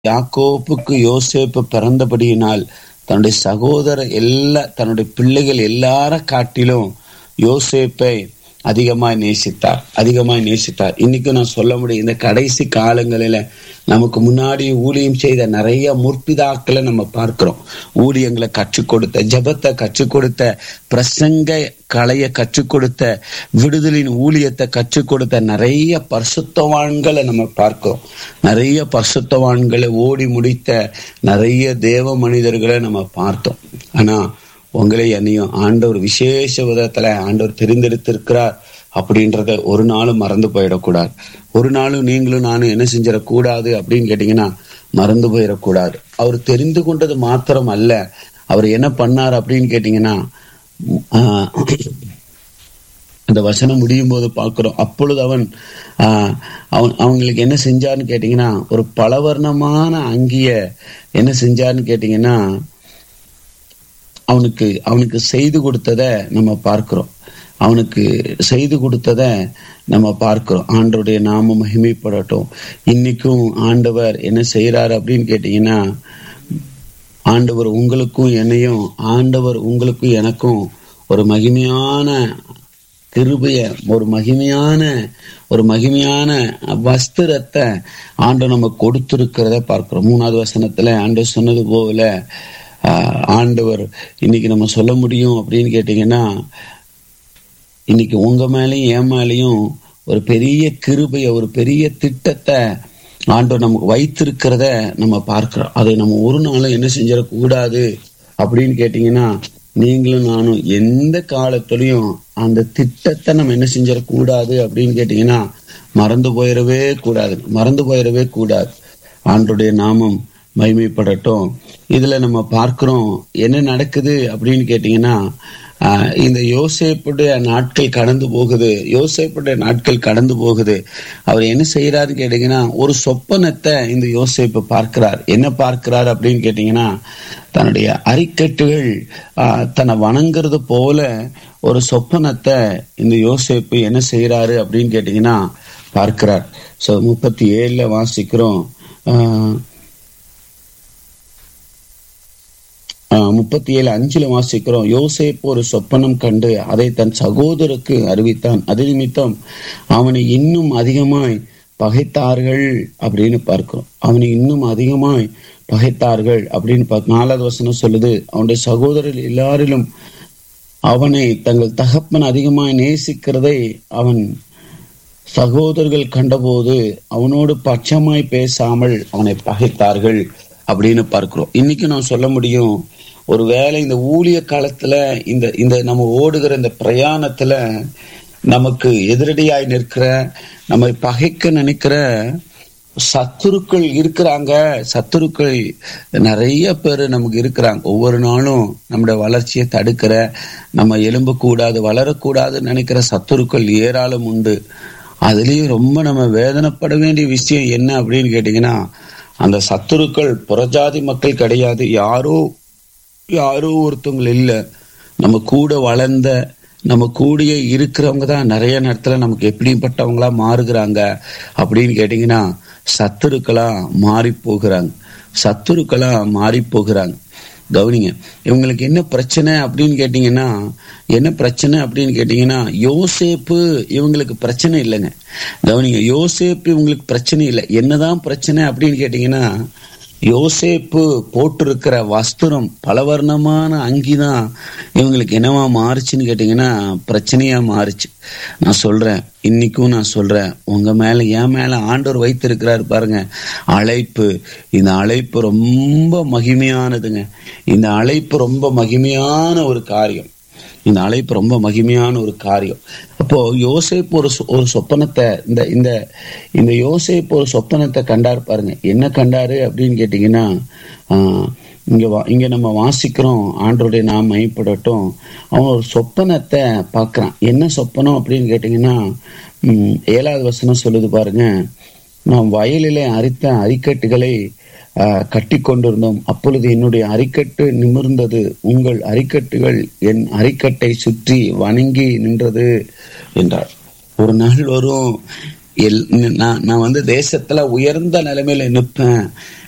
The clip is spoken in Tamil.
யாக்கோப்புக்கு யோசேப்பு பிறந்தபடியினால் தன்னுடைய சகோதரர் எல்லா தன்னுடைய பிள்ளைகள் எல்லார காட்டிலும் யோசேப்பை அதிகமாய் நேசித்தார் அதிகமாய் நேசித்தார் இன்னைக்கு நான் சொல்ல முடியும் இந்த கடைசி காலங்களில நமக்கு முன்னாடி ஊழியம் செய்த நிறைய முற்பிதாக்களை நம்ம பார்க்கிறோம் ஊழியங்களை கற்றுக் கொடுத்த ஜபத்தை கற்றுக் கொடுத்த பிரசங்க கலைய கற்றுக் கொடுத்த விடுதலின் ஊழியத்தை கற்றுக் கொடுத்த நிறைய பரிசுத்தவான்களை நம்ம பார்க்கிறோம் நிறைய பரிசுத்தவான்களை ஓடி முடித்த நிறைய தேவ மனிதர்களை நம்ம பார்த்தோம் ஆனா உங்களை என்னையும் ஆண்டவர் விசேஷ விதத்துல ஆண்டவர் தெரிந்தெடுத்திருக்கிறார் அப்படின்றத ஒரு நாளும் மறந்து போயிடக்கூடாது ஒரு நாளும் நீங்களும் நானும் என்ன செஞ்சிடக்கூடாது அப்படின்னு கேட்டீங்கன்னா மறந்து போயிடக்கூடாது அவர் தெரிந்து கொண்டது மாத்திரம் அல்ல அவர் என்ன பண்ணார் அப்படின்னு கேட்டீங்கன்னா ஆஹ், அந்த வசனம் முடியும் போது பார்க்கிறோம் அப்பொழுது அவன் ஆஹ், அவன் அவங்களுக்கு என்ன செஞ்சான்னு கேட்டீங்கன்னா ஒரு பலவர்ணமான அங்கிய என்ன செஞ்சான்னு கேட்டீங்கன்னா அவனுக்கு அவனுக்கு செய்து கொடுத்தத நம்ம பார்க்கிறோம் அவனுக்கு செய்து கொடுத்தத நம்ம பார்க்கிறோம் ஆண்டவருடைய நாம மகிமைப்படட்டும் இன்னைக்கும் ஆண்டவர் என்ன செய்யறாரு அப்படின்னு கேட்டீங்கன்னா ஆண்டவர் உங்களுக்கும் என்னையும் ஆண்டவர் உங்களுக்கும் எனக்கும் ஒரு மகிமையான கிருபைய ஒரு மகிமையான ஒரு மகிமையான வஸ்திரத்தை ஆண்டு நம்ம கொடுத்திருக்கிறத பார்க்கிறோம் மூணாவது வசனத்துல ஆண்டு சொன்னது போல ஆஹ், ஆண்டவர் இன்னைக்கு நம்ம சொல்ல முடியும் அப்படின்னு கேட்டீங்கன்னா இன்னைக்கு உங்க மேலயும் என் மேலயும் ஒரு பெரிய கிருபைய ஒரு பெரிய திட்டத்தை ஆண்டவர் நமக்கு வைத்திருக்கிறத நம்ம பார்க்கிறோம் அதை நம்ம ஒரு நாளும் என்ன செஞ்சிடக்கூடாது அப்படின்னு கேட்டீங்கன்னா நீங்களும் நானும் எந்த காலத்துலயும் அந்த திட்டத்தை நம்ம என்ன செஞ்சிடக்கூடாது அப்படின்னு கேட்டீங்கன்னா மறந்து போயிடவே கூடாது மறந்து போயிடவே கூடாது ஆண்டுடைய நாமம் மகிமைப்படட்டும் இதுல நம்ம பார்க்கிறோம் என்ன நடக்குது அப்படின்னு கேட்டீங்கன்னா ஆஹ், இந்த யோசேப்புடைய நாட்கள் கடந்து போகுது யோசேப்புடைய நாட்கள் கடந்து போகுது அவர் என்ன செய்யறாருன்னு கேட்டீங்கன்னா ஒரு சொப்பனத்தை இந்த யோசேப்பு பார்க்கிறார் என்ன பார்க்கிறார் அப்படின்னு கேட்டீங்கன்னா தன்னுடைய அரிக்கட்டுகள் ஆஹ், தன்னை வணங்குறது போல ஒரு சொப்பனத்தை இந்த யோசேப்பு என்ன செய்யறாரு அப்படின்னு கேட்டீங்கன்னா பார்க்கிறார் சோ முப்பத்தி ஏழுல வாசிக்கிறோம் ஆஹ், ஆஹ் முப்பத்தி ஏழு அஞ்சுல வாசிக்கிறோம் யோசேப்பு ஒரு சொப்பனம் கண்டு அதை தன் சகோதரருக்கு அறிவித்தான் அது நிமித்தம் அவனை இன்னும் அதிகமாய் பகைத்தார்கள் அப்படின்னு பார்க்கிறோம் அவனை இன்னும் அதிகமாய் பகைத்தார்கள் அப்படின்னு பார்க்க நாலாவது வசனம் சொல்லுது அவனுடைய சகோதரர் எல்லாரிலும் அவனை தங்கள் தகப்பன் அதிகமாய் நேசிக்கிறதை அவன் சகோதரர்கள் கண்டபோது அவனோடு பட்சமாய் பேசாமல் அவனை பகைத்தார்கள் அப்படின்னு பார்க்கிறோம் இன்னைக்கு நான் சொல்ல முடியும் ஒருவேளை இந்த ஊழிய காலத்துல இந்த இந்த நம்ம ஓடுகிற இந்த பிரயாணத்துல நமக்கு எதிரடியாய் நிற்கிற நம்மை பகைக்க நினைக்கிற சத்துருக்கள் இருக்கிறாங்க சத்துருக்கள் நிறைய பேர் நமக்கு இருக்கிறாங்க ஒவ்வொரு நாளும் நம்முடைய வளர்ச்சியை தடுக்கிற நம்ம எலும்பு கூடாது வளரக்கூடாதுன்னு நினைக்கிற சத்துருக்கள் ஏராளம் உண்டு அதுலயும் ரொம்ப நம்ம வேதனைப்பட வேண்டிய விஷயம் என்ன அப்படின்னு கேட்டீங்கன்னா அந்த சத்துருக்கள் புறஜாதி மக்கள் கிடையாது யாரோ யாரோ ஒருத்தவங்க இல்ல நம்ம கூட வளர்ந்த நம்ம கூடயே இருக்கிறவங்க தான் நிறைய நேரத்துல நமக்கு எப்படிப்பட்டவங்களா மாறுகிறாங்க அப்படின்னு கேட்டீங்கன்னா சத்துருக்களா மாறி போகிறாங்க சத்துருக்களா மாறி போகிறாங்க கவனிங்க இவங்களுக்கு என்ன பிரச்சனை அப்படின்னு கேட்டீங்கன்னா என்ன பிரச்சனை அப்படின்னு கேட்டீங்கன்னா யோசேப்பு இவங்களுக்கு பிரச்சனை இல்லைங்க கவனிங்க யோசேப்பு இவங்களுக்கு பிரச்சனை இல்லை என்னதான் பிரச்சனை அப்படின்னு கேட்டீங்கன்னா யோசேப்பு போட்டிருக்கிற வஸ்திரம் பலவர்ணமான அங்கிதான் இவங்களுக்கு என்னவா மாறுச்சுன்னு கேட்டீங்கன்னா பிரச்சனையா மாறுச்சு நான் சொல்றேன் இன்னைக்கும் நான் சொல்றேன் உங்க மேல என் மேல ஆண்டவர் வைத்திருக்கிறாரு பாருங்க அழைப்பு இந்த அழைப்பு ரொம்ப மகிமையானதுங்க இந்த அழைப்பு ரொம்ப மகிமையான ஒரு காரியம் இந்த அழைப்பு ரொம்ப மகிமையான ஒரு காரியம் அப்போ யோசேப்பு ஒரு சொ- ஒரு சொப்பனத்தை இந்த இந்த இந்த யோசேப்பு ஒரு சொப்பனத்தை கண்டார் பாருங்க என்ன கண்டாரு அப்படின்னு கேட்டீங்கன்னா ஆஹ், இங்க வா- இங்க நம்ம வாசிக்கிறோம் ஆண்டருடைய நாம் மைப்படட்டும் அவன் ஒரு சொப்பனத்தை பார்க்கறான் என்ன சொப்பனம் அப்படின்னு கேட்டீங்கன்னா உம், ஏழாவது வசனம் சொல்லுது பாருங்க நாம் வயலிலே அரித்த அரிக்கட்டுகளை ஆஹ், கட்டி கொண்டிருந்தோம் அப்பொழுது என்னுடைய அரிக்கட்டு நிமிர்ந்தது உங்கள் அரிக்கட்டுகள் என் அரிக்கட்டை சுற்றி வணங்கி நின்றது என்றார் ஒரு நாள் வரும் எல் நான் நான் வந்து தேசத்துல உயர்ந்த நிலைமையில நிற்பேன்